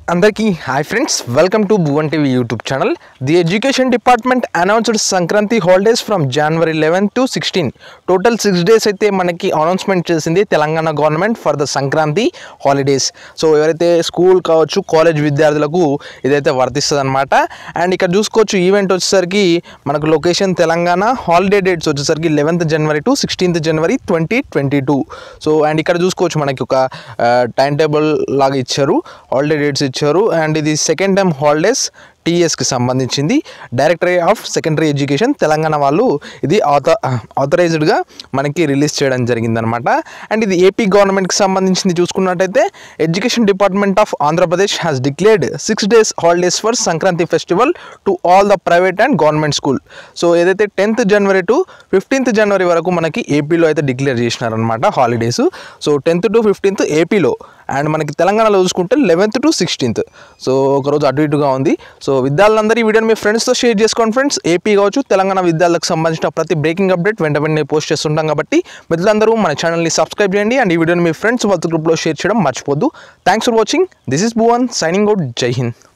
అందరికీ hi friends welcome to Bhuvan TV YouTube channel the education department announced Sankranti holidays from January eleven to sixteen total six days అయితే మనకి announcement చేసింది Telangana government for the Sankranti holidays so ఎవరైతే school కావచ్చు college విద్యార్థులకు ఇదైతే వర్తిస్తుంది అనమాట అండ్ ఇక్కడ చూసుకోవచ్చు ఈవెంట్ వచ్చేసరికి మనకు లొకేషన్ తెలంగాణ హాలిడే డేట్స్ వచ్చేసరికి eleventh January to sixteenth January twenty twenty two so and ఇక్కడ చూసుకోవచ్చు మనకి ఒక టైం టేబుల్ లాగా ఇచ్చారు హాలిడే డేట్స్ ఇచ్చారు అండ్ ఇది సెకండ్ టైం హాలిడేస్ టీఎస్కి సంబంధించింది directorate of secondary education Telangana వాళ్ళు ఇది ఆథ ఆథరైజ్డ్గా మనకి రిలీజ్ చేయడం జరిగిందనమాట అండ్ ఇది ఏపీ గవర్నమెంట్కి సంబంధించింది చూసుకున్నట్టయితే education department of Andhra Pradesh has declared six days holidays for Sankranti festival to all the private and government school so ఏదైతే tenth January to fifteenth January వరకు మనకి ఏపీలో అయితే డిక్లేర్ చేసినారనమాట holidays so tenth to fifteenth ఏపీలో అండ్ మనకి తెలంగాణలో చూసుకుంటే లెవెన్త్ టు సిక్స్టీన్త్ సో ఒకరోజు అటు ఇటుగా ఉంది సో విద్యార్థులందరూ ఈ వీడియోని మీ ఫ్రెండ్స్తో షేర్ చేసుకోండి ఫ్రెండ్స్ ఏపీ కావచ్చు తెలంగాణ విద్యార్థులకు సంబంధించిన ప్రతి బ్రేకింగ్ అప్డేట్ వెంట వెంటనే పోస్ట్ చేస్తుంటాం కాబట్టి మిత్రులందరూ మన ఛానల్ని సబ్స్క్రైబ్ చేయండి అండ్ ఈ వీడియోని మీ ఫ్రెండ్స్ వాట్సాప్ గ్రూప్లో షేర్ చేయడం మర్చిపోద్దు thanks for watching this is Bhuvan signing out జై హింద్